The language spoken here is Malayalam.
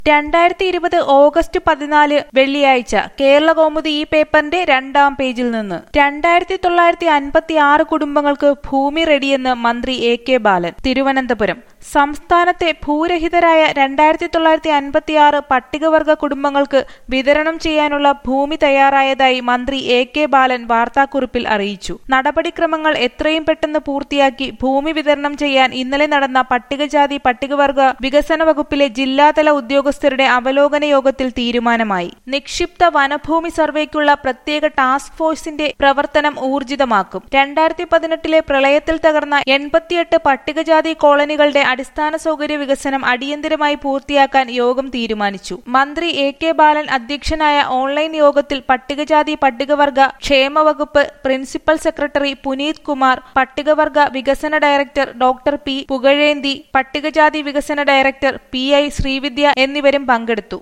രണ്ടായിരത്തി ഇരുപത് ഓഗസ്റ്റ് പതിനാല് വെള്ളിയാഴ്ച കേരള കൗമുദി ഈ പേപ്പറിന്റെ രണ്ടാം പേജിൽ നിന്ന് രണ്ടായിരത്തി തൊള്ളായിരത്തി അൻപത്തി ആറ് കുടുംബങ്ങൾക്ക് ഭൂമി റെഡിയെന്ന് മന്ത്രി എ കെ ബാലൻ തിരുവനന്തപുരം സംസ്ഥാനത്തെ ഭൂരഹിതരായ രണ്ടായിരത്തി തൊള്ളായിരത്തി അൻപത്തി ആറ് പട്ടികവർഗ കുടുംബങ്ങൾക്ക് വിതരണം ചെയ്യാനുള്ള ഭൂമി തയ്യാറായതായി മന്ത്രി എ കെ ബാലൻ വാർത്താക്കുറിപ്പിൽ അറിയിച്ചു നടപടിക്രമങ്ങൾ എത്രയും പെട്ടെന്ന് പൂർത്തിയാക്കി ഭൂമി വിതരണം ചെയ്യാൻ ഇന്നലെ നടന്ന പട്ടികജാതി പട്ടികവർഗ വികസന വകുപ്പിലെ ജില്ലാതല ഉദ്യോഗസ്ഥരുടെ അവലോകന യോഗത്തിൽ തീരുമാനമായി നിക്ഷിപ്ത വനഭൂമി സർവേക്കുള്ള പ്രത്യേക ടാസ്ക് ഫോഴ്സിന്റെ പ്രവർത്തനം ഊർജിതമാക്കും രണ്ടായിരത്തി പതിനെട്ടിലെ പ്രളയത്തിൽ തകർന്ന എൺപത്തിയെട്ട് പട്ടികജാതി കോളനികളുടെ അടിസ്ഥാന സൗകര്യ വികസനം അടിയന്തരമായി പൂർത്തിയാക്കാൻ യോഗം തീരുമാനിച്ചു മന്ത്രി എ കെ ബാലൻ അധ്യക്ഷനായ ഓൺലൈൻ യോഗത്തിൽ പട്ടികജാതി പട്ടികവർഗ ക്ഷേമ വകുപ്പ് പ്രിൻസിപ്പൽ സെക്രട്ടറി പുനീത് കുമാർ പട്ടികവർഗ വികസന ഡയറക്ടർ ഡോക്ടർ പി പുകഴേന്തി പട്ടികജാതി വികസന ഡയറക്ടർ പി ഐ ശ്രീവിദ്യ എന്നിവരും പങ്കെടുത്തു